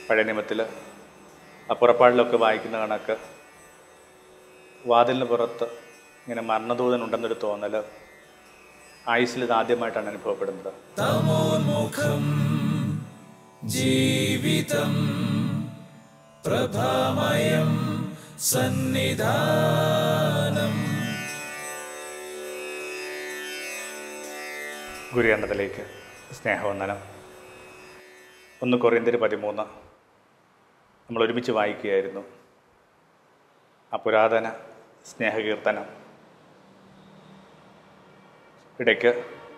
പഴയ നിയമത്തിൽ ആ പുറപ്പാടിലൊക്കെ വായിക്കുന്ന കണക്ക് വാതിലിന് പുറത്ത് ഇങ്ങനെ മരണദൂതനുണ്ടെന്നൊരു തോന്നൽ ആയുസ്സിൽ ഇത് ആദ്യമായിട്ടാണ് അനുഭവപ്പെടുന്നത് തമോന്മുഖം ജീവിതം പ്രഭാമയം സന്നിധാനം ഗുരുകണ്ഠത്തിലേക്ക് സ്നേഹവന്ദനം ഒന്ന് കൊറിയന്തിര് പതിമൂന്ന് നമ്മൾ ഒരുമിച്ച് വായിക്കുകയായിരുന്നു ആ പുരാതന സ്നേഹകീർത്തനം ഇടയ്ക്ക്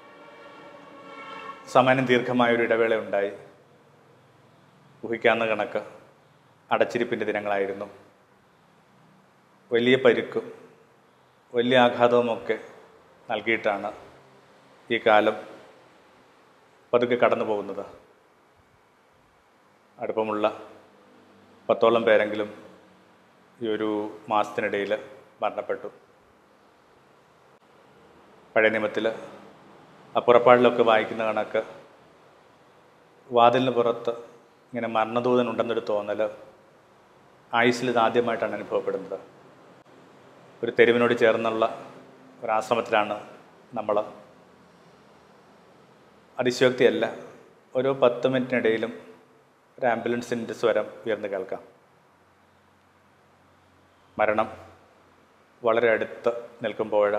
സമാനം ദീർഘമായൊരു ഇടവേള ഉണ്ടായി ഊഹിക്കാവുന്ന കണക്ക് അടച്ചിരിപ്പിൻ്റെ ദിനങ്ങളായിരുന്നു വലിയ പരുക്കും വലിയ ആഘാതവുമൊക്കെ നൽകിയിട്ടാണ് ഈ കാലം പതുക്കെ കടന്നു പോകുന്നത് അടുപ്പമുള്ള പത്തോളം പേരെങ്കിലും ഈ ഒരു മാസത്തിനിടയിൽ മരണപ്പെട്ടു പഴയ നിയമത്തിൽ ആ പുറപ്പാടിലൊക്കെ വായിക്കുന്ന കണക്ക് വാതിലിന് പുറത്ത് ഇങ്ങനെ മരണദൂതനുണ്ടെന്നൊരു തോന്നൽ ആയുസ്സിൽ ഇത് ആദ്യമായിട്ടാണ് അനുഭവപ്പെടുന്നത് ഒരു തെരുവിനോട് ചേർന്നുള്ള ഒരു ആശ്രമത്തിലാണ് നമ്മൾ അതിശയോക്തിയല്ല ഓരോ പത്ത് മിനിറ്റിനിടയിലും ഒരു ആംബുലൻസിൻ്റെ സ്വരം ഉയർന്നു കേൾക്കാം മരണം വളരെ അടുത്ത് നിൽക്കുമ്പോൾ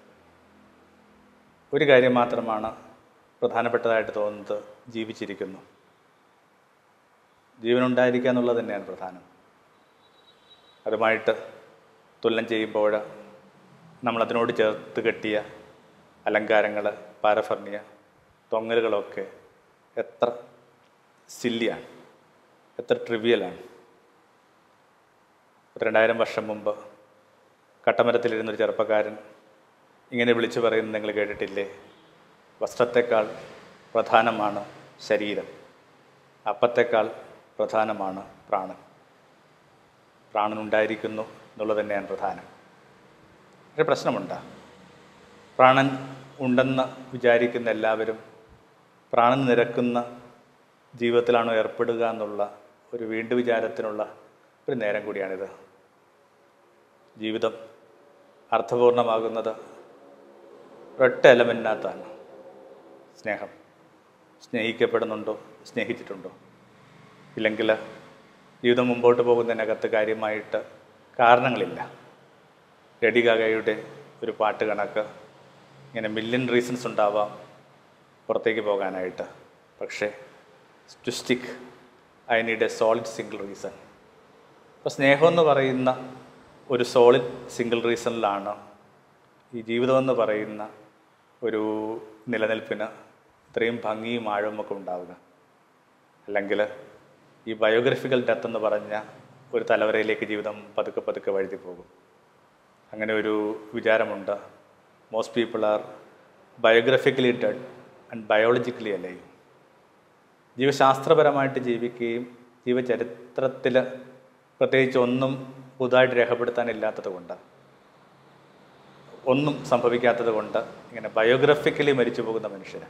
ഒരു കാര്യം മാത്രമാണ് പ്രധാനപ്പെട്ടതായിട്ട് തോന്നുന്നത് ജീവിച്ചിരിക്കുന്നു ജീവനുണ്ടായിരിക്കുക എന്നുള്ളത് തന്നെയാണ് പ്രധാനം അതുമായിട്ട് തുലനം ചെയ്യുമ്പോൾ നമ്മളതിനോട് ചേർത്ത് കെട്ടിയ അലങ്കാരങ്ങൾ പാരഫർണിയ തൊങ്ങലുകളൊക്കെ എത്ര സില്ലിയാണ് എത്ര ട്രിവിയലാണ് രണ്ടായിരം വർഷം മുമ്പ് കട്ടമരത്തിലിരുന്നൊരു ചെറുപ്പക്കാരൻ ഇങ്ങനെ വിളിച്ചു പറയുന്നത് നിങ്ങൾ കേട്ടിട്ടില്ലേ വസ്ത്രത്തെക്കാൾ പ്രധാനമാണ് ശരീരം അപ്പത്തേക്കാൾ പ്രധാനമാണ് പ്രാണൻ പ്രാണനുണ്ടായിരിക്കുന്നു എന്നുള്ളത് തന്നെയാണ് പ്രധാനം ഒരു പ്രശ്നമുണ്ട് പ്രാണൻ ഉണ്ടെന്ന് വിചാരിക്കുന്ന എല്ലാവരും പ്രാണൻ നിരക്കുന്ന ജീവിതത്തിലാണോ ഏർപ്പെടുക എന്നുള്ള ഒരു വീണ്ടു വിചാരത്തിനുള്ള ഒരു നേരം കൂടിയാണിത് ജീവിതം അർത്ഥപൂർണമാകുന്നത് ഒരൊറ്റ എലമെൻറ്റിനകത്താണ് സ്നേഹം സ്നേഹിക്കപ്പെടുന്നുണ്ടോ സ്നേഹിച്ചിട്ടുണ്ടോ ഇല്ലെങ്കിൽ ജീവിതം മുമ്പോട്ട് പോകുന്നതിനകത്ത് കാര്യമായിട്ട് കാരണങ്ങളില്ല ലേഡി ഗാഗയുടെ ഒരു പാട്ട് കണക്ക് ഇങ്ങനെ മില്യൺ റീസൺസ് ഉണ്ടാവാം പുറത്തേക്ക് പോകാനായിട്ട് പക്ഷേ to stick I need a solid single reason അപ്പോൾ സ്നേഹം എന്ന് പറയുന്ന ഒരു സോളിഡ് സിംഗിൾ റീസണിലാണ് ഈ ജീവിതമെന്ന് പറയുന്ന ഒരു നിലനിൽപ്പിന് ഇത്രയും ഭംഗിയും ആഴവും ഒക്കെ ഉണ്ടാവുക അല്ലെങ്കിൽ ഈ ബയോഗ്രഫിക്കൽ ഡെത്ത് എന്ന് പറഞ്ഞ ഒരു തലവരയിലേക്ക് ജീവിതം പതുക്കെ പതുക്കെ വഴുതി പോകും അങ്ങനെ ഒരു വിചാരമുണ്ട് most people are biographically dead and biologically alive ജീവശാസ്ത്രപരമായിട്ട് ജീവിക്കുകയും ജീവചരിത്രത്തിൽ പ്രത്യേകിച്ച് ഒന്നും പുതുതായിട്ട് രേഖപ്പെടുത്താനില്ലാത്തത് കൊണ്ട് ഒന്നും സംഭവിക്കാത്തത് കൊണ്ട് ഇങ്ങനെ ബയോഗ്രഫിക്കലി മരിച്ചു പോകുന്ന മനുഷ്യന്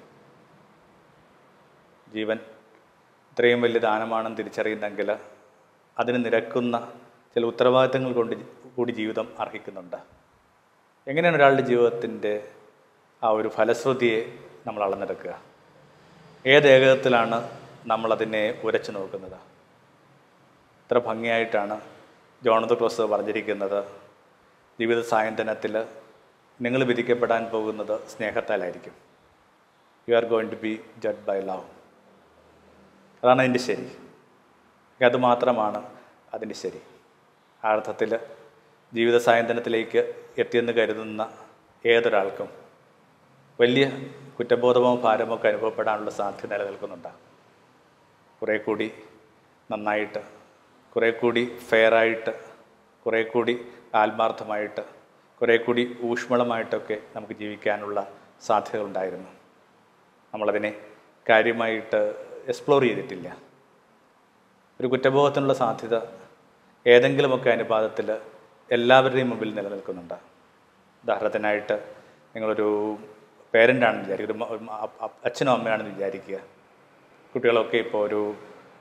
ജീവൻ ഇത്രയും വലിയ ദാനമാണെന്ന് തിരിച്ചറിയുന്നെങ്കിൽ അതിന് നിരക്കുന്ന ചില ഉത്തരവാദിത്തങ്ങൾ കൊണ്ട് കൂടി ജീവിതം അർഹിക്കുന്നുണ്ട് എങ്ങനെയാണ് ഒരാളുടെ ജീവിതത്തിൻ്റെ ആ ഒരു ഫലശ്രുതിയെ നമ്മൾ അളന്നെടുക്കുക ഏത് ഏകത്തിലാണ് നമ്മളതിനെ ഉരച്ചു നോക്കുന്നത് ഇത്ര ഭംഗിയായിട്ടാണ് ജോണത ക്ലോസ് പറഞ്ഞിരിക്കുന്നത് ജീവിത സായന്തനത്തിൽ നിങ്ങൾ വിധിക്കപ്പെടാൻ പോകുന്നത് സ്നേഹത്താലായിരിക്കും you are going to be judged by love അതാണ് അതിൻ്റെ ശരി അത് മാത്രമാണ് അതിൻ്റെ ശരി ആ അർത്ഥത്തിൽ ജീവിത സായന്തനത്തിലേക്ക് എത്തിയെന്ന് കരുതുന്ന ഏതൊരാൾക്കും വലിയ കുറ്റബോധമോ ഭാരമോ ഒക്കെ അനുഭവപ്പെടാനുള്ള സാധ്യത നിലനിൽക്കുന്നുണ്ട് കുറേ കൂടി നന്നായിട്ട് കുറേ കൂടി ഫെയറായിട്ട് കുറേ കൂടി ആത്മാർത്ഥമായിട്ട് കുറേ കൂടി ഊഷ്മളമായിട്ടൊക്കെ നമുക്ക് ജീവിക്കാനുള്ള സാധ്യതകളുണ്ടായിരുന്നു നമ്മളതിനെ കാര്യമായിട്ട് എക്സ്പ്ലോർ ചെയ്തിട്ടില്ല ഒരു കുറ്റബോധത്തിനുള്ള സാധ്യത ഏതെങ്കിലുമൊക്കെ അനുപാതത്തിൽ എല്ലാവരുടെയും മുമ്പിൽ നിലനിൽക്കുന്നുണ്ട് ഉദാഹരണത്തിനായിട്ട് നിങ്ങളൊരു പേരൻ്റാണെന്ന് വിചാരിക്കുക ഒരു മ- ഒരു മ- അ- അ- അച്ഛനോ അമ്മയാണെന്ന് വിചാരിക്കുക കുട്ടികളൊക്കെ ഇപ്പോൾ ഒരു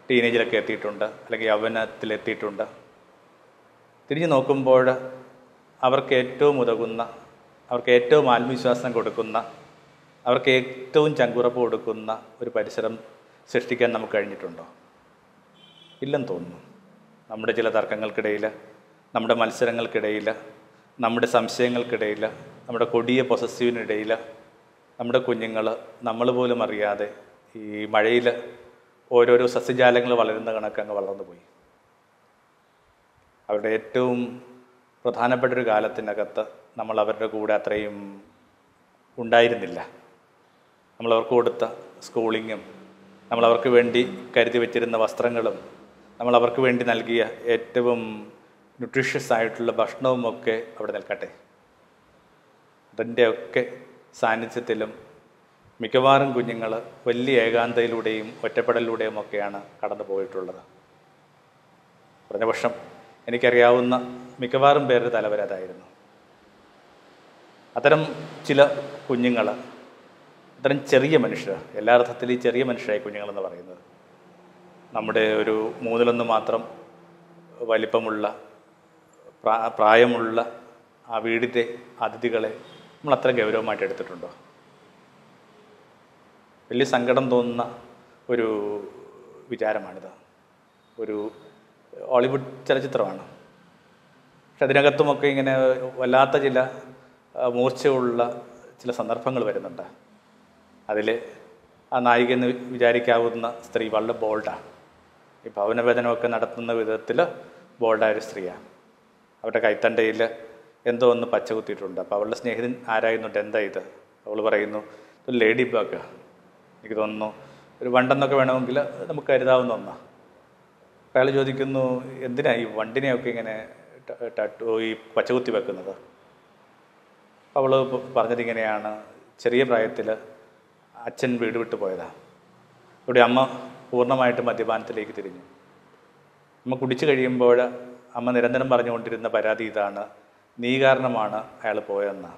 ടീനേജിലൊക്കെ എത്തിയിട്ടുണ്ട് അല്ലെങ്കിൽ യൗവനത്തിലെത്തിയിട്ടുണ്ട് തിരിഞ്ഞു നോക്കുമ്പോൾ അവർക്ക് ഏറ്റവും ഉതകുന്ന അവർക്ക് ഏറ്റവും ആത്മവിശ്വാസം കൊടുക്കുന്ന അവർക്ക് ഏറ്റവും ചങ്കുറപ്പ് കൊടുക്കുന്ന ഒരു പരിസരം സൃഷ്ടിക്കാൻ നമുക്ക് കഴിഞ്ഞിട്ടുണ്ടോ ഇല്ലെന്ന് തോന്നുന്നു നമ്മുടെ ചില തർക്കങ്ങൾക്കിടയിൽ നമ്മുടെ മത്സരങ്ങൾക്കിടയിൽ നമ്മുടെ സംശയങ്ങൾക്കിടയിൽ നമ്മുടെ കൊടിയ പൊസസീവിനിടയിൽ നമ്മുടെ കുഞ്ഞുങ്ങൾ നമ്മൾ പോലും അറിയാതെ ഈ മഴയിൽ ഓരോരോ സസ്യജാലങ്ങൾ വളരുന്ന കണക്ക് അങ്ങ് വളർന്നു പോയി അവരുടെ ഏറ്റവും പ്രധാനപ്പെട്ട ഒരു കാലത്തിനകത്ത് നമ്മൾ അവരുടെ കൂടെ അത്രയും ഉണ്ടായിരുന്നില്ല നമ്മൾ അവർക്ക് കൊടുത്ത സ്കൂളിങ്ങും നമ്മൾ അവർക്ക് വേണ്ടി കരുതി വെച്ചിരുന്ന വസ്ത്രങ്ങളും നമ്മൾ അവർക്ക് വേണ്ടി നൽകിയ ഏറ്റവും ന്യൂട്രീഷ്യസ് ആയിട്ടുള്ള ഭക്ഷണവും ഒക്കെ അവിടെ നിൽക്കട്ടെ അതിൻ്റെയൊക്കെ സാന്നിധ്യത്തിലും മിക്കവാറും കുഞ്ഞുങ്ങൾ വലിയ ഏകാന്തയിലൂടെയും ഒറ്റപ്പെടലിലൂടെയും ഒക്കെയാണ് കടന്നു പോയിട്ടുള്ളത് കുറഞ്ഞ പക്ഷം എനിക്കറിയാവുന്ന മിക്കവാറും പേരുടെ തലവര അതായിരുന്നു അത്തരം ചില കുഞ്ഞുങ്ങൾ അത്തരം ചെറിയ മനുഷ്യർ എല്ലാ അർത്ഥത്തിലും ഈ ചെറിയ മനുഷ്യരായി കുഞ്ഞുങ്ങളെന്ന് പറയുന്നത് നമ്മുടെ ഒരു മൂന്നിലൊന്ന് മാത്രം വലിപ്പമുള്ള പ്രാ പ്രായമുള്ള ആ വീടിൻ്റെ അതിഥികളെ നമ്മൾ അത്ര ഗൗരവമായിട്ട് എടുത്തിട്ടുണ്ടോ വലിയ സങ്കടം തോന്നുന്ന ഒരു വിചാരമാണിത് ഒരു ഹോളിവുഡ് ചലച്ചിത്രമാണ് പക്ഷെ അതിനകത്തുമൊക്കെ ഇങ്ങനെ വല്ലാത്ത ചില ആ, മൂർച്ചയുള്ള ചില സന്ദർഭങ്ങൾ വരുന്നുണ്ട് അതിൽ ആ നായിക എന്ന് വിചാരിക്കാവുന്ന സ്ത്രീ വളരെ ബോൾഡാണ് ഈ ഭവനവേദനമൊക്കെ നടത്തുന്ന വിധത്തിൽ ബോൾഡായ ഒരു സ്ത്രീയാണ് അവരുടെ കൈത്തണ്ടയിൽ എന്തോ ഒന്ന് പച്ച കുത്തിയിട്ടുണ്ട് അപ്പോൾ അവളുടെ സ്നേഹിതൻ ആരായുന്നുണ്ട് എന്താ ഇത് അവൾ പറയുന്നു ഒരു ലേഡി ബാഗ് എനിക്ക് തോന്നുന്നു ഒരു വണ്ടെന്നൊക്കെ വേണമെങ്കിൽ നമുക്ക് കരുതാവുന്ന ഒന്നാണ് അപ്പോൾ അയാൾ ചോദിക്കുന്നു എന്തിനാ ഈ വണ്ടിനെയൊക്കെ ഇങ്ങനെ ട- ടട്ടു ഈ പച്ചകുത്തി വെക്കുന്നത് അവൾ പറഞ്ഞത് ഇങ്ങനെയാണ് ചെറിയ പ്രായത്തിൽ അച്ഛൻ വീട് വിട്ടു പോയതാണ് ഇവിടെ അമ്മ പൂർണ്ണമായിട്ട് മദ്യപാനത്തിലേക്ക് തിരിഞ്ഞു അമ്മ കുടിച്ചു കഴിയുമ്പോൾ അമ്മ നിരന്തരം പറഞ്ഞുകൊണ്ടിരുന്ന പരാതി ഇതാണ് നീ കാരണമാണ് അയാൾ പോയതെന്നാണ്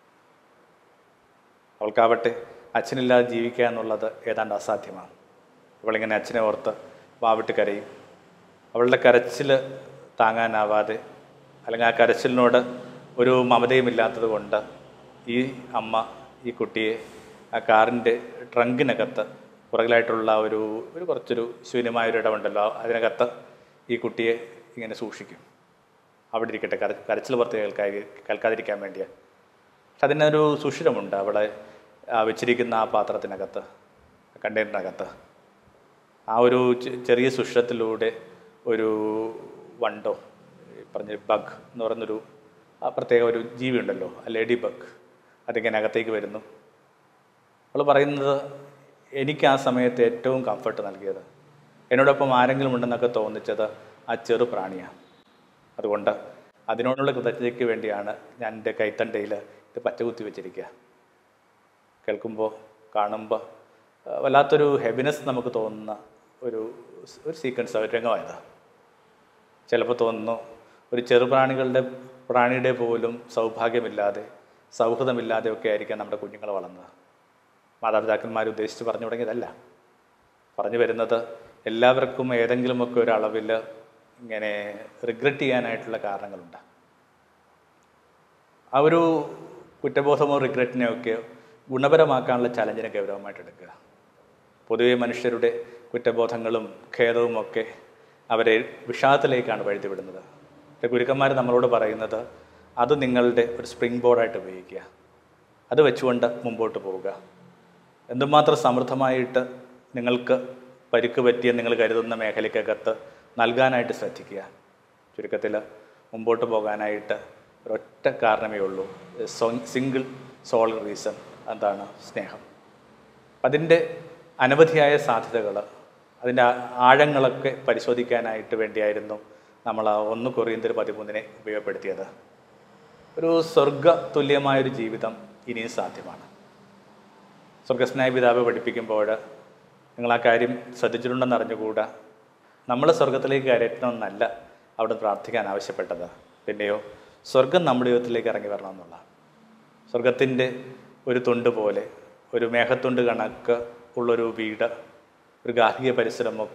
അവൾക്കാവട്ടെ അച്ഛനില്ലാതെ ജീവിക്കുക എന്നുള്ളത് ഏതാണ്ട് അസാധ്യമാണ് അവളിങ്ങനെ അച്ഛനെ ഓർത്ത് വാവിട്ട് കരയും അവളുടെ കരച്ചിൽ താങ്ങാനാവാതെ അല്ലെങ്കിൽ ആ കരച്ചിലിനോട് ഒരു മമതയും ഇല്ലാത്തത് കൊണ്ട് ഈ അമ്മ ഈ കുട്ടിയെ ആ കാറിൻ്റെ ട്രങ്കിനകത്ത് പുറകിലായിട്ടുള്ള ഒരു ഒരു കുറച്ചൊരു ശൂന്യമായ ഒരു ഇടമുണ്ടല്ലോ അതിനകത്ത് ഈ കുട്ടിയെ ഇങ്ങനെ സൂക്ഷിക്കും അവിടെ ഇരിക്കട്ടെ കര കരച്ചിൽ പുറത്ത് കേൾക്കാ കേൾക്കാതിരിക്കാൻ വേണ്ടിയാണ് പക്ഷെ അതിനൊരു സുഷിരമുണ്ട് അവിടെ ആ വെച്ചിരിക്കുന്ന ആ പാത്രത്തിനകത്ത് കണ്ടെയ്നറിനകത്ത് ആ ഒരു ചെ- ചെറിയ സുഷിരത്തിലൂടെ ഒരു വണ്ടോ ഈ പറഞ്ഞ ബഗ് എന്ന് പറയുന്നൊരു ആ പ്രത്യേക ഒരു ജീവി ഉണ്ടല്ലോ ആ ലേഡി ബഗ് അതിങ്ങനെ അകത്തേക്ക് വരുന്നു അവൾ പറയുന്നത് എനിക്ക് ആ സമയത്ത് ഏറ്റവും കംഫർട്ട് നൽകിയത് എന്നോടൊപ്പം ആരെങ്കിലും ഉണ്ടെന്നൊക്കെ തോന്നിച്ചത് ആ ചെറു പ്രാണിയാണ് അതുകൊണ്ട് അതിനോടുള്ള കൃതജ്ഞതയ്ക്ക് വേണ്ടിയാണ് ഞാൻ എൻ്റെ കൈത്തണ്ടയിൽ ഇത് പച്ചകുത്തി വെച്ചിരിക്കുക കേൾക്കുമ്പോൾ കാണുമ്പോൾ ആ, വല്ലാത്തൊരു ഹെവിനെസ് നമുക്ക് തോന്നുന്ന ഒരു ഒരു സീക്വൻസ് ഒരു രംഗമായത് ചിലപ്പോൾ തോന്നുന്നു ഒരു ചെറുപ്രാണികളുടെ പ്രാണിയുടെ പോലും സൗഭാഗ്യമില്ലാതെ സൗഹൃദമില്ലാതെ ഒക്കെ ആയിരിക്കാം നമ്മുടെ കുഞ്ഞുങ്ങൾ വളർന്നത് മാതാപിതാക്കന്മാർ ഉദ്ദേശിച്ച് പറഞ്ഞു തുടങ്ങിയതല്ല പറഞ്ഞു വരുന്നത് എല്ലാവർക്കും ഏതെങ്കിലുമൊക്കെ ഒരു അളവിൽ ഇങ്ങനെ റിഗ്രറ്റ് ചെയ്യാനായിട്ടുള്ള കാരണങ്ങളുണ്ട് ആ ഒരു കുറ്റബോധമോ റിഗ്രറ്റിനെയോ ഒക്കെ ഗുണപരമാക്കാനുള്ള ചലഞ്ചിനെ ഗൗരവമായിട്ട് എടുക്കുക പൊതുവെ മനുഷ്യരുടെ കുറ്റബോധങ്ങളും ഖേദവും ഒക്കെ അവരെ വിഷാദത്തിലേക്കാണ് വഴുതിവിടുന്നത് പക്ഷേ ഗുരുക്കന്മാർ നമ്മളോട് പറയുന്നത് അത് നിങ്ങളുടെ ഒരു സ്പ്രിംഗ് ബോർഡായിട്ട് ഉപയോഗിക്കുക അത് വെച്ചുകൊണ്ട് മുമ്പോട്ട് പോവുക എന്തുമാത്രം സമൃദ്ധമായിട്ട് നിങ്ങൾക്ക് പരിക്ക് പറ്റിയ നിങ്ങൾ കരുതുന്ന മേഖലയ്ക്കകത്ത് നൽകാനായിട്ട് ശ്രദ്ധിക്കുക ചുരുക്കത്തിൽ മുമ്പോട്ട് പോകാനായിട്ട് ഒരൊറ്റ കാരണമേ ഉള്ളൂ സിംഗിൾ സോൾ റീസൺ എന്താണ് സ്നേഹം അതിൻ്റെ അനവധിയായ സാധ്യതകൾ അതിൻ്റെ ആ- ആഴങ്ങളൊക്കെ പരിശോധിക്കാനായിട്ട് വേണ്ടിയായിരുന്നു നമ്മൾ ആ ഒന്ന് കൊറിയന്തർ പതിമൂന്നിനെ ഉപയോഗപ്പെടുത്തിയത് ഒരു സ്വർഗ തുല്യമായൊരു ജീവിതം ഇനിയും സാധ്യമാണ് സ്വർഗസ്നായ പിതാവ് പഠിപ്പിക്കുമ്പോൾ നിങ്ങൾ ആ കാര്യം ശ്രദ്ധിച്ചിട്ടുണ്ടെന്ന് അറിഞ്ഞുകൂടാ നമ്മൾ സ്വർഗത്തിലേക്ക് കയറ്റണമെന്നല്ല അവിടെ പ്രാർത്ഥിക്കാൻ ആവശ്യപ്പെട്ടത് പിന്നെയോ സ്വർഗം നമ്മുടെ ജീവിതത്തിലേക്ക് ഇറങ്ങി വരണം എന്നുള്ള സ്വർഗത്തിൻ്റെ ഒരു തുണ്ട് പോലെ ഒരു മേഘത്തുണ്ട് കണക്ക് ഉള്ളൊരു വീട് ഒരു ഗാർഹിക പരിസരമൊക്കെ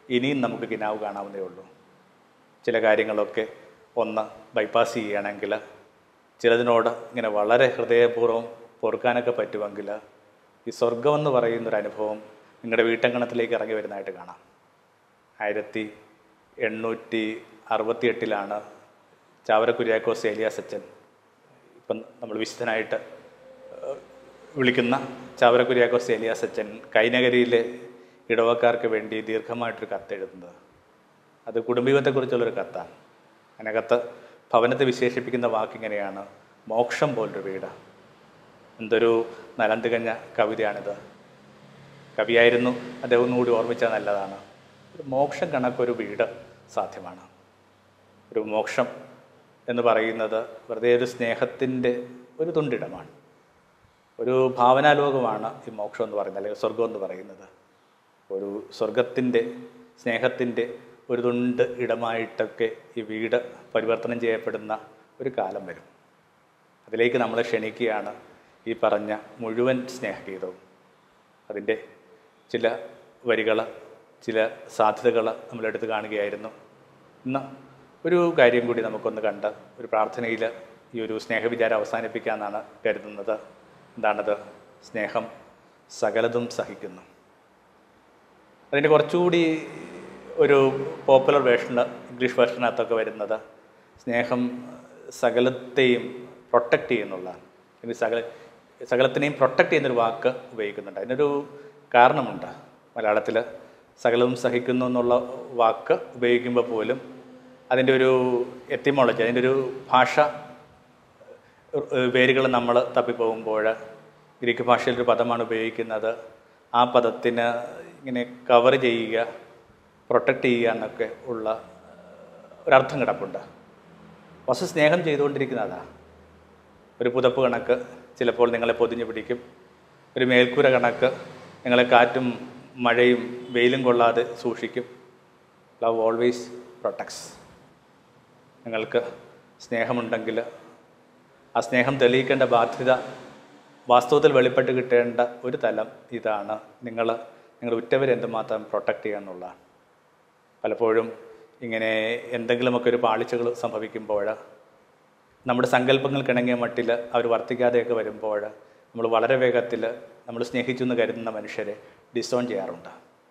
ഇനിയും നമുക്ക് കിനാവ് കാണാവുന്നേ ഉള്ളൂ ചില കാര്യങ്ങളൊക്കെ ഒന്ന് ബൈപ്പാസ് ചെയ്യുകയാണെങ്കിൽ ചിലതിനോട് ഇങ്ങനെ വളരെ ഹൃദയപൂർവ്വം പൊറുക്കാനൊക്കെ പറ്റുമെങ്കിൽ ഈ സ്വർഗമെന്ന് പറയുന്നൊരു അനുഭവം നിങ്ങളുടെ വീട്ടങ്കണത്തിലേക്ക് ഇറങ്ങി വരുന്നതായിട്ട് കാണാം ആയിരത്തി എണ്ണൂറ്റി അറുപത്തി എട്ടിലാണ് ചാവര കുര്യാക്കോസ് ഏലിയാസ് അച്ഛൻ ഇപ്പം നമ്മൾ വിശുദ്ധനായിട്ട് ഏഹ്, വിളിക്കുന്ന ചാവര കുര്യാക്കോസ് ഏലിയാസ് അച്ഛൻ കൈനഗരിയിലെ ഇടവക്കാർക്ക് വേണ്ടി ദീർഘമായിട്ടൊരു കത്ത് എഴുതുന്നത് അത് കുടുംബീവത്തെക്കുറിച്ചുള്ളൊരു കത്താണ് അതിനകത്ത് ഭവനത്തെ വിശേഷിപ്പിക്കുന്ന വാക്കിങ്ങനെയാണ് മോക്ഷം പോലൊരു വീട് എന്തൊരു നലം തികഞ്ഞ കവിതയാണിത് കവിയായിരുന്നു അദ്ദേഹം ഒന്നുകൂടി ഓർമ്മിച്ചാൽ നല്ലതാണ് ഒരു മോക്ഷം കണക്കൊരു വീട് സാധ്യമാണ് ഒരു മോക്ഷം എന്ന് പറയുന്നത് വെറുതെ ഒരു സ്നേഹത്തിൻ്റെ ഒരു തുണ്ടിടമാണ് ഒരു ഭാവനാലോകമാണ് ഈ മോക്ഷം എന്ന് പറയുന്നത് അല്ലെങ്കിൽ സ്വർഗം എന്ന് പറയുന്നത് ഒരു സ്വർഗത്തിൻ്റെ സ്നേഹത്തിൻ്റെ ഒരു തുണ്ട് ഇടമായിട്ടൊക്കെ ഈ വീട് പരിവർത്തനം ചെയ്യപ്പെടുന്ന ഒരു കാലം വരും അതിലേക്ക് നമ്മളെ ക്ഷണിക്കുകയാണ് ഈ പറഞ്ഞ മുഴുവൻ സ്നേഹഗീതവും അതിൻ്റെ ചില വരികൾ ചില സാധ്യതകൾ നമ്മളെടുത്ത് കാണുകയായിരുന്നു ഇന്ന് ഒരു കാര്യം കൂടി നമുക്കൊന്ന് കണ്ട് ഒരു പ്രാർത്ഥനയിൽ ഈ ഒരു സ്നേഹവിചാരം അവസാനിപ്പിക്കാമെന്നാണ് കരുതുന്നത് എന്താണത് സ്നേഹം സകലതും സഹിക്കുന്നു അതിൻ്റെ കുറച്ചുകൂടി ഒരു പോപ്പുലർ വേർഷനിൽ ഇംഗ്ലീഷ് വേർഷനകത്തൊക്കെ വരുന്നത് സ്നേഹം സകലത്തെയും പ്രൊട്ടക്റ്റ് ചെയ്യുന്നുള്ളതാണ് അല്ലെങ്കിൽ സകല സകലത്തിനെയും പ്രൊട്ടക്റ്റ് ചെയ്യുന്നൊരു വാക്ക് ഉപയോഗിക്കുന്നുണ്ട് അതിനൊരു കാരണമുണ്ട് മലയാളത്തിൽ സകലവും സഹിക്കുന്നു എന്നുള്ള വാക്ക് ഉപയോഗിക്കുമ്പോൾ പോലും അതിൻ്റെ ഒരു എത്തിമോളജി അതിൻ്റെ ഒരു ഭാഷ വേരുകൾ നമ്മൾ തപ്പിപ്പോകുമ്പോൾ ഗ്രീക്ക് ഭാഷയിലൊരു പദമാണ് ഉപയോഗിക്കുന്നത് ആ പദത്തിന് ഇങ്ങനെ കവർ ചെയ്യുക പ്രൊട്ടക്റ്റ് ചെയ്യുക എന്നൊക്കെ ഉള്ള ഒരർത്ഥം കിടപ്പുണ്ട് വസ്തു സ്നേഹം ചെയ്തുകൊണ്ടിരിക്കുന്നതാ ഒരു പുതപ്പ് കണക്ക് ചിലപ്പോൾ നിങ്ങളെ പൊതിഞ്ഞു പിടിക്കും ഒരു മേൽക്കൂര കണക്ക് നിങ്ങളെ കാറ്റും മഴയും വെയിലും കൊള്ളാതെ സൂക്ഷിക്കും ലവ് ഓൾവേസ് പ്രൊട്ടക്ട്സ് നിങ്ങൾക്ക് സ്നേഹമുണ്ടെങ്കിൽ ആ സ്നേഹം തെളിയിക്കേണ്ട ബാധ്യത വാസ്തവത്തിൽ വെളിപ്പെട്ട് കിട്ടേണ്ട ഒരു തലം ഇതാണ് നിങ്ങൾ നിങ്ങളുടെ ഉറ്റവരെ എന്തുമാത്രം പ്രൊട്ടക്റ്റ് ചെയ്യുക എന്നുള്ളതാണ് പലപ്പോഴും ഇങ്ങനെ എന്തെങ്കിലുമൊക്കെ ഒരു പാളിച്ചകൾ സംഭവിക്കുമ്പോൾ നമ്മുടെ സങ്കല്പങ്ങൾക്കിണങ്ങിയ മട്ടിൽ അവർ വർത്തിക്കാതെയൊക്കെ വരുമ്പോൾ നമ്മൾ വളരെ വേഗത്തിൽ നമ്മൾ സ്നേഹിച്ചു എന്ന് കരുതുന്ന മനുഷ്യരെ ഡിസോൺ ചെയ്യാറുണ്ട്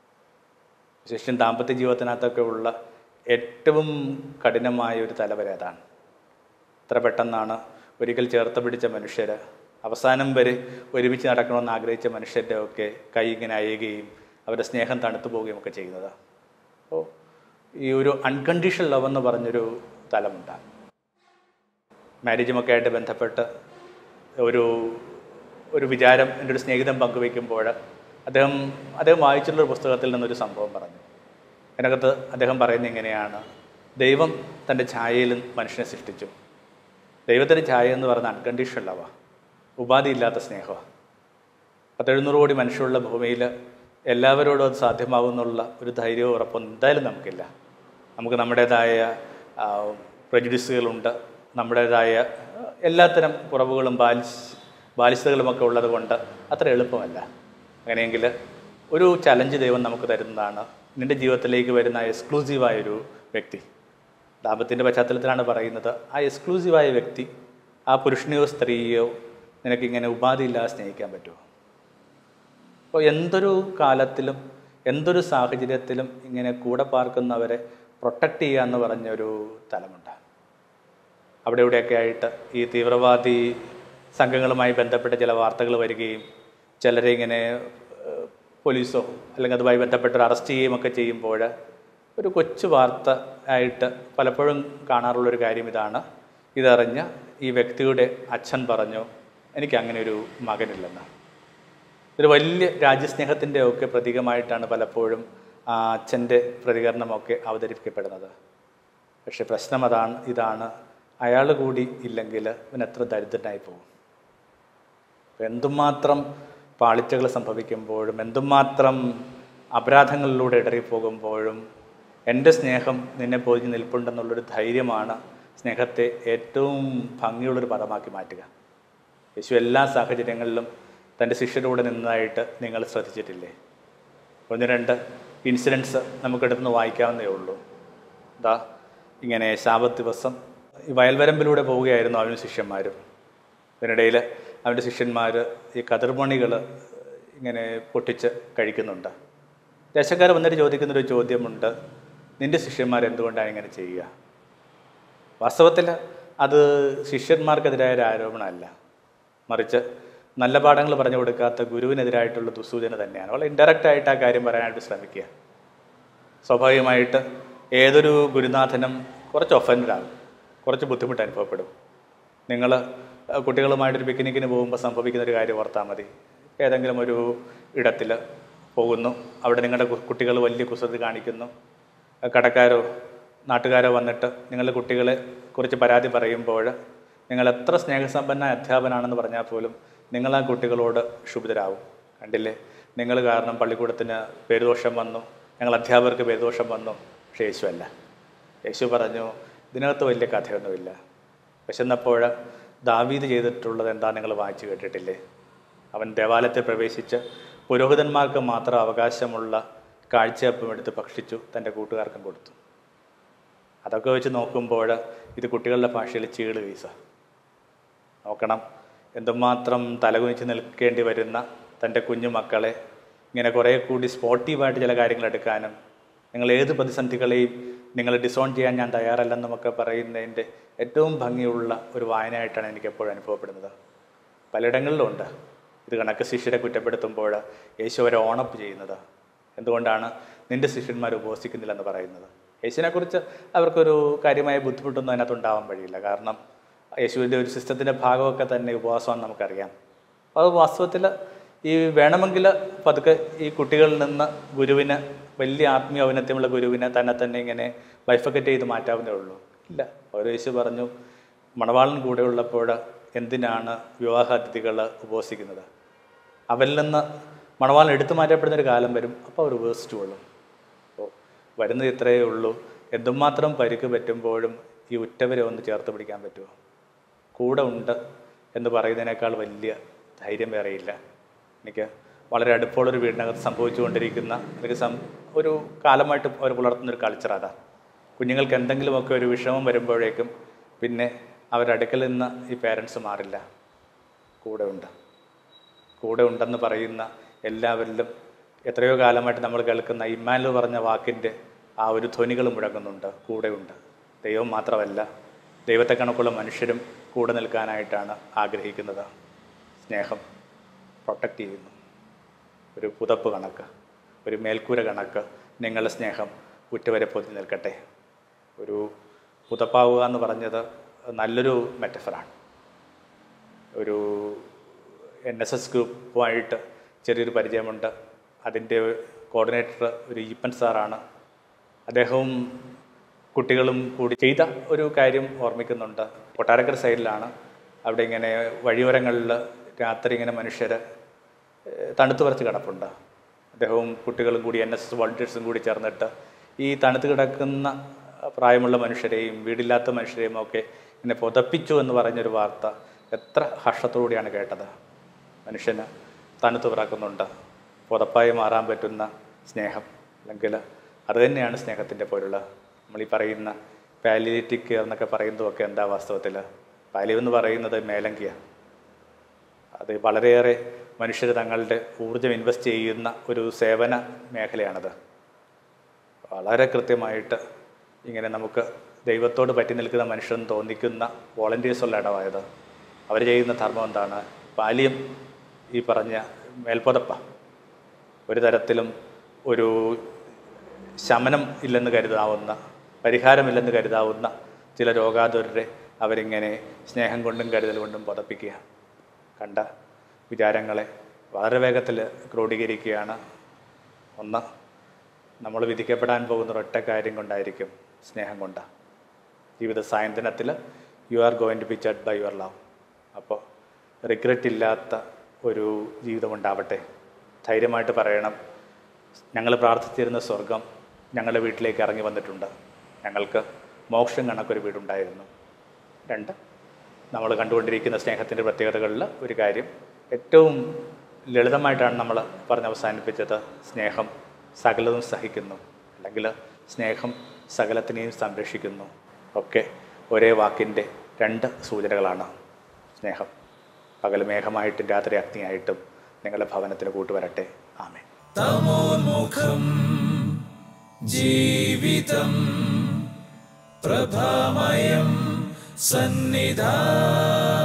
വിശേഷം ദാമ്പത്യ ജീവിതത്തിനകത്തൊക്കെ ഉള്ള ഏറ്റവും കഠിനമായ ഒരു തലവര അതാണ് എത്ര പെട്ടെന്നാണ് ഒരിക്കൽ ചേർത്ത് പിടിച്ച മനുഷ്യർ അവസാനം വരെ ഒരുമിച്ച് നടക്കണമെന്ന് ആഗ്രഹിച്ച മനുഷ്യരുടെ ഒക്കെ കൈ ഇങ്ങനെ അയയുകയും അവരുടെ സ്നേഹം തണുത്തു പോവുകയും ഒക്കെ ചെയ്യുന്നത് അപ്പോൾ ഈ ഒരു അൺകണ്ടീഷണൽ ലവ് എന്ന് പറഞ്ഞൊരു തലമുണ്ട് മാരേജുമൊക്കെ ആയിട്ട് ബന്ധപ്പെട്ട് ഒരു ഒരു വിചാരം എൻ്റെ ഒരു സ്നേഹിതൻ പങ്കുവയ്ക്കുമ്പോൾ അദ്ദേഹം അദ്ദേഹം വായിച്ചിട്ടുള്ളൊരു പുസ്തകത്തിൽ നിന്നൊരു സംഭവം പറഞ്ഞു അതിനകത്ത് അദ്ദേഹം പറയുന്നത് ഇങ്ങനെയാണ് ദൈവം തൻ്റെ ഛായയിൽ മനുഷ്യനെ സൃഷ്ടിച്ചു ദൈവത്തിൻ്റെ ഛായ എന്ന് പറയുന്ന അൺകണ്ടീഷണൽ ലവാ ഉപാധിയില്ലാത്ത സ്നേഹമാണ് പത്തെഴുന്നൂറ് കോടി മനുഷ്യരുള്ള ഭൂമിയിൽ എല്ലാവരോടും അത് സാധ്യമാകുന്നുള്ള ഒരു ധൈര്യവും ഉറപ്പൊന്നും എന്തായാലും നമുക്കില്ല നമുക്ക് നമ്മുടേതായ പ്രജുഡിസുകളുണ്ട് നമ്മുടേതായ ആ, എല്ലാത്തരം കുറവുകളും ബാലിശ് ബാലിശതകളുമൊക്കെ ഉള്ളത് കൊണ്ട് അത്ര എളുപ്പമല്ല അങ്ങനെയെങ്കിൽ ഒരു ചലഞ്ച് ദൈവം നമുക്ക് തരുന്നതാണ് നിൻ്റെ ജീവിതത്തിലേക്ക് വരുന്ന എക്സ്ക്ലൂസീവായൊരു വ്യക്തി ദാമ്പത്തിൻ്റെ പശ്ചാത്തലത്തിലാണ് പറയുന്നത് ആ എക്സ്ക്ലൂസീവായ വ്യക്തി ആ പുരുഷനെയോ സ്ത്രീയോ നിനക്കിങ്ങനെ ഉപാധിയില്ലാതെ സ്നേഹിക്കാൻ പറ്റുമോ അപ്പോൾ എന്തൊരു കാലത്തിലും എന്തൊരു സാഹചര്യത്തിലും ഇങ്ങനെ കൂടെ പാർക്കുന്നവരെ പ്രൊട്ടക്റ്റ് ചെയ്യുക എന്ന് പറഞ്ഞൊരു തലമുണ്ട് അവിടെ ഇവിടെയൊക്കെ ആയിട്ട് ഈ തീവ്രവാദി സംഘങ്ങളുമായി ബന്ധപ്പെട്ട ചില വാർത്തകൾ വരികയും ചിലരെ ഇങ്ങനെ ഏഹ്, പോലീസോ അല്ലെങ്കിൽ അതുമായി ബന്ധപ്പെട്ട് അറസ്റ്റ് ചെയ്യുകയും ഒക്കെ ചെയ്യുമ്പോൾ ഒരു കൊച്ചു വാർത്ത ആയിട്ട് പലപ്പോഴും കാണാറുള്ളൊരു കാര്യം ഇതാണ് ഇതറിഞ്ഞ ഈ വ്യക്തിയുടെ അച്ഛൻ പറഞ്ഞു എനിക്ക് അങ്ങനെ ഒരു മകനില്ലെന്ന് ഒരു വലിയ രാജ്യസ്നേഹത്തിൻ്റെ ഒക്കെ പ്രതീകമായിട്ടാണ് പലപ്പോഴും ആ അച്ഛൻ്റെ പ്രതികരണമൊക്കെ അവതരിപ്പിക്കപ്പെടുന്നത് പക്ഷെ പ്രശ്നം അതാണ് ഇതാണ് അയാൾ കൂടി ഇല്ലെങ്കിൽ ഇവൻ എത്ര ദരിദ്രനായി പോകും അപ്പം എന്തുമാത്രം പാളിച്ചകൾ സംഭവിക്കുമ്പോഴും എന്തുമാത്രം അപരാധങ്ങളിലൂടെ ഇടറിപ്പോകുമ്പോഴും എൻ്റെ സ്നേഹം നിന്നെ പൊതിഞ്ഞ് നിൽപ്പുണ്ടെന്നുള്ളൊരു ധൈര്യമാണ് സ്നേഹത്തെ ഏറ്റവും ഭംഗിയുള്ളൊരു പദമാക്കി മാറ്റുക യേശു എല്ലാ സാഹചര്യങ്ങളിലും തൻ്റെ ശിഷ്യരോട് നിന്നതായിട്ട് നിങ്ങൾ ശ്രദ്ധിച്ചിട്ടില്ലേ ഒന്ന് രണ്ട് ഇൻസിഡൻസ് നമുക്കെടുത്തുനിന്ന് വായിക്കാവുന്നേ ഉള്ളൂ ദാ ഇങ്ങനെ ശാപത്ത് ദിവസം ഈ വയൽവരമ്പിലൂടെ പോവുകയായിരുന്നു അവനും ശിഷ്യന്മാരും ഇതിനിടയിൽ അവൻ്റെ ശിഷ്യന്മാർ ഈ കതിർമണികൾ ഇങ്ങനെ പൊട്ടിച്ച് കഴിക്കുന്നുണ്ട് ദേശക്കാർ വന്നിട്ട് ചോദിക്കുന്നൊരു ചോദ്യമുണ്ട് നിന്റെ ശിഷ്യന്മാർ എന്തുകൊണ്ടാണ് ഇങ്ങനെ ചെയ്യുക വാസ്തവത്തിൽ അത് ശിഷ്യന്മാർക്കെതിരായ ഒരു ആരോപണമല്ല മറിച്ച് നല്ല പാഠങ്ങൾ പറഞ്ഞു കൊടുക്കാത്ത ഗുരുവിനെതിരായിട്ടുള്ള ദുസൂചന തന്നെയാണ് വളരെ ഇൻഡയറക്റ്റ് ആയിട്ട് ആ കാര്യം പറയാനായിട്ട് ശ്രമിക്കുക സ്വാഭാവികമായിട്ട് ഏതൊരു ഗുരുനാഥനും കുറച്ച് ഒഫൻഡഡ് ആകും കുറച്ച് ബുദ്ധിമുട്ട് അനുഭവപ്പെടും നിങ്ങൾ കുട്ടികളുമായിട്ടൊരു പിക്നിക്കിന് പോകുമ്പോൾ സംഭവിക്കുന്ന ഒരു കാര്യം ഓർത്താൽ മതി ഏതെങ്കിലും ഒരു ഇടത്തിൽ പോകുന്നു അവിടെ നിങ്ങളുടെ കു- കുട്ടികൾ വലിയ കുസൃതി കാണിക്കുന്നു കടക്കാരോ നാട്ടുകാരോ വന്നിട്ട് നിങ്ങളുടെ കുട്ടികളെ കുറിച്ച് പരാതി പറയുമ്പോൾ നിങ്ങൾ എത്ര സ്നേഹസമ്പന്ന അധ്യാപനാണെന്ന് പറഞ്ഞാൽ പോലും നിങ്ങൾ ആ കുട്ടികളോട് ക്ഷുഭിതരാകും കണ്ടില്ലേ നിങ്ങൾ കാരണം പള്ളിക്കൂടത്തിന് പേരുദോഷം വന്നു ഞങ്ങൾ അധ്യാപകർക്ക് പേരുദോഷം വന്നു പക്ഷേ യേശു അല്ല യേശു പറഞ്ഞു ഇതിനകത്ത് വലിയ കഥയൊന്നുമില്ല വിശന്നപ്പോൾ ദാവീദ് ചെയ്തിട്ടുള്ളത് എന്താ നിങ്ങൾ വായിച്ചു കേട്ടിട്ടില്ലേ അവൻ ദേവാലയത്തിൽ പ്രവേശിച്ച് പുരോഹിതന്മാർക്ക് മാത്രം അവകാശമുള്ള കാഴ്ചയപ്പം എടുത്ത് ഭക്ഷിച്ചു തൻ്റെ കൂട്ടുകാർക്കും കൊടുത്തു അതൊക്കെ വെച്ച് നോക്കുമ്പോൾ ഇത് കുട്ടികളുടെ ഭാഷയിൽ ചീള് വീസ നോക്കണം എന്തുമാത്രം തലകുനിച്ച് നിൽക്കേണ്ടി വരുന്ന തൻ്റെ കുഞ്ഞു മക്കളെ ഇങ്ങനെ കുറേ കൂടി സ്പോർട്ടീവായിട്ട് ചില കാര്യങ്ങൾ എടുക്കാനും നിങ്ങൾ ഏത് പ്രതിസന്ധികളെയും നിങ്ങൾ ഡിസോൺ ചെയ്യാൻ ഞാൻ തയ്യാറല്ലെന്നുമൊക്കെ പറയുന്നതിൻ്റെ ഏറ്റവും ഭംഗിയുള്ള ഒരു വായനയായിട്ടാണ് എനിക്ക് എപ്പോഴും അനുഭവപ്പെടുന്നത് പലയിടങ്ങളിലുണ്ട് ഇത് കണക്ക് ശിഷ്യരെ കുറ്റപ്പെടുത്തുമ്പോൾ യേശു അവരെ ഓണപ്പ് ചെയ്യുന്നത് എന്തുകൊണ്ടാണ് നിന്റെ ശിഷ്യന്മാർ ഉപവസിക്കുന്നില്ലെന്ന് പറയുന്നത് യേശുവിനെക്കുറിച്ച് അവർക്കൊരു കാര്യമായ ബുദ്ധിമുട്ടൊന്നും അതിനകത്ത് ഉണ്ടാവാൻ വഴിയില്ല കാരണം യേശുവിൻ്റെ ഒരു സിസ്റ്റത്തിൻ്റെ ഭാഗമൊക്കെ തന്നെ ഉപവാസമാണെന്ന് നമുക്കറിയാം അപ്പോൾ അത് വാസ്തവത്തിൽ ഈ വേണമെങ്കിൽ പതുക്കെ ഈ കുട്ടികളിൽ നിന്ന് ഗുരുവിന് വലിയ ആത്മീയ ഔന്നത്യമുള്ള ഗുരുവിനെ തന്നെ തന്നെ ഇങ്ങനെ ബൈഫക്കറ്റ് ചെയ്ത് മാറ്റാവുന്നേ ഉള്ളൂ ഇല്ല ഓരോ യേശു പറഞ്ഞു മണവാളൻ കൂടെ ഉള്ളപ്പോൾ എന്തിനാണ് വിവാഹാതിഥികൾ ഉപവസിക്കുന്നത് അവരിൽ നിന്ന് മണവാളൻ എടുത്തു മാറ്റപ്പെടുന്ന ഒരു കാലം വരും അപ്പോൾ അവർ ഉപവസിച്ചു കൊള്ളും അപ്പോൾ വരുന്നത് ഇത്രയേ ഉള്ളൂ എന്തുമാത്രം പരിക്ക് പറ്റുമ്പോഴും ഈ ഉറ്റവരെ ഒന്ന് ചേർത്ത് പിടിക്കാൻ പറ്റുമോ കൂടെ ഉണ്ട് എന്ന് പറയുന്നതിനേക്കാൾ വലിയ ധൈര്യം വേറെയില്ല എനിക്ക് വളരെ അടുപ്പമുള്ളൊരു വീടിനകത്ത് സംഭവിച്ചുകൊണ്ടിരിക്കുന്ന അല്ലെങ്കിൽ സം ഒരു കാലമായിട്ട് അവർ പുലർത്തുന്ന ഒരു കൾച്ചർ അതാ കുഞ്ഞുങ്ങൾക്ക് എന്തെങ്കിലുമൊക്കെ ഒരു വിഷമം വരുമ്പോഴേക്കും പിന്നെ അവരുടെ അടുക്കൽ നിന്ന് ഈ പേരൻസ് മാറില്ല കൂടെ ഉണ്ട് കൂടെ ഉണ്ടെന്ന് പറയുന്ന എല്ലാവരിലും എത്രയോ കാലമായിട്ട് നമ്മൾ കേൾക്കുന്ന ഇമ്മാനുവൽ പറഞ്ഞ വാക്കിൻ്റെ ആ ഒരു ധ്വനികൾ മുഴങ്ങുന്നുണ്ട് കൂടെയുണ്ട് ദൈവം മാത്രമല്ല ദൈവത്തെ കണക്കുള്ള മനുഷ്യരും കൂടെ നിൽക്കാനായിട്ടാണ് ആഗ്രഹിക്കുന്നത് സ്നേഹം പ്രൊട്ടക്റ്റ് ചെയ്യുന്നു ഒരു പുതപ്പ് കണക്ക് ഒരു മേൽക്കൂര കണക്ക് നിങ്ങളുടെ സ്നേഹം ഉറ്റവരെ പൊതി നിൽക്കട്ടെ ഒരു പുതപ്പാവുക എന്ന് പറഞ്ഞത് നല്ലൊരു മെറ്റഫറാണ് ഒരു എൻ എസ് എസ് ഗ്രൂപ്പുമായിട്ട് ചെറിയൊരു പരിചയമുണ്ട് അതിൻ്റെ കോർഡിനേറ്റർ ഒരു ഈപ്പൻ സാറാണ് അദ്ദേഹവും കുട്ടികളും കൂടി ചെയ്ത ഒരു കാര്യം ഓർമ്മിക്കുന്നുണ്ട് കൊട്ടാരക്കര സൈഡിലാണ് അവിടെ ഇങ്ങനെ വഴിയോരങ്ങളിൽ രാത്രി ഇങ്ങനെ മനുഷ്യർ തണുത്ത് പറിച്ച് കിടപ്പുണ്ട് അദ്ദേഹവും കുട്ടികളും കൂടി എൻ എസ് എസ് വോളണ്ടിയേഴ്സും കൂടി ചേർന്നിട്ട് ഈ തണുത്ത് കിടക്കുന്ന പ്രായമുള്ള മനുഷ്യരെയും വീടില്ലാത്ത മനുഷ്യരെയും ഒക്കെ ഇങ്ങനെ പുതപ്പിച്ചു എന്ന് പറഞ്ഞൊരു വാർത്ത എത്ര ഹർഷത്തോടെയാണ് കേട്ടത് മനുഷ്യന് തണുത്ത് പിറക്കുന്നുണ്ട് പുതപ്പായി മാറാൻ പറ്റുന്ന സ്നേഹം അല്ലെങ്കിൽ അത് തന്നെയാണ് സ്നേഹത്തിൻ്റെ പൊരുള് നമ്മൾ ഈ പറയുന്ന പാലിയേറ്റിക് കെയർ എന്നൊക്കെ പറയുന്നതൊക്കെ എന്താ വാസ്തവത്തിൽ പാലിവ് എന്ന് പറയുന്നത് മേലങ്കിയാണ് അത് വളരെയേറെ മനുഷ്യർ തങ്ങളുടെ ഊർജം ഇൻവെസ്റ്റ് ചെയ്യുന്ന ഒരു സേവന മേഖലയാണത് വളരെ കൃത്യമായിട്ട് ഇങ്ങനെ നമുക്ക് ദൈവത്തോട് പറ്റി നിൽക്കുന്ന മനുഷ്യൻ തോന്നിക്കുന്ന വോളണ്ടിയേഴ്സുള്ള ഇടമായത് അവർ ചെയ്യുന്ന ധർമ്മം എന്താണ് പാലിയം ഈ പറഞ്ഞ മേൽപ്പുതപ്പ ഒരു തരത്തിലും ഒരു ശമനം ഇല്ലെന്ന് കരുതാവുന്ന പരിഹാരമില്ലെന്ന് കരുതാവുന്ന ചില രോഗാതുരരെ അവരിങ്ങനെ സ്നേഹം കൊണ്ടും കരുതൽ കൊണ്ടും പുതപ്പിക്കുക കണ്ട വിചാരങ്ങളെ വളരെ വേഗത്തിൽ ക്രോഡീകരിക്കുകയാണ് ഒന്ന് നമ്മൾ വിധിക്കപ്പെടാൻ പോകുന്ന ഒരൊറ്റ കാര്യം കൊണ്ടായിരിക്കും സ്നേഹം കൊണ്ട് ജീവിത സായന്തനത്തിൽ you are going to be judged by your love അപ്പോൾ റിഗ്രറ്റ് ഇല്ലാത്ത ഒരു ജീവിതം ഉണ്ടാവട്ടെ ധൈര്യമായിട്ട് പറയണം ഞങ്ങൾ പ്രാർത്ഥിച്ചിരുന്ന സ്വർഗം ഞങ്ങളുടെ വീട്ടിലേക്ക് ഇറങ്ങി വന്നിട്ടുണ്ട് ഞങ്ങൾക്ക് മോക്ഷം കണക്കൊരു വീടുണ്ടായിരുന്നു രണ്ട് നമ്മൾ കണ്ടുകൊണ്ടിരിക്കുന്ന സ്നേഹത്തിൻ്റെ പ്രത്യേകതകളിൽ ഒരു കാര്യം ഏറ്റവും ലളിതമായിട്ടാണ് നമ്മൾ പറഞ്ഞ് അവസാനിപ്പിച്ചത് സ്നേഹം സകലതും സഹിക്കുന്നു അല്ലെങ്കിൽ സ്നേഹം സകലത്തിനെയും സംരക്ഷിക്കുന്നു ഒക്കെ ഒരേ വാക്കിൻ്റെ രണ്ട് സൂചനകളാണ് സ്നേഹം പകൽ മേഘമായിട്ടും രാത്രി അഗ്നിയായിട്ടും നിങ്ങളുടെ ഭവനത്തിന് കൂട്ടുവരട്ടെ ആമേ തമോന്മുഖം ജീവിതം പ്രഭാമയം സന്നിധാനം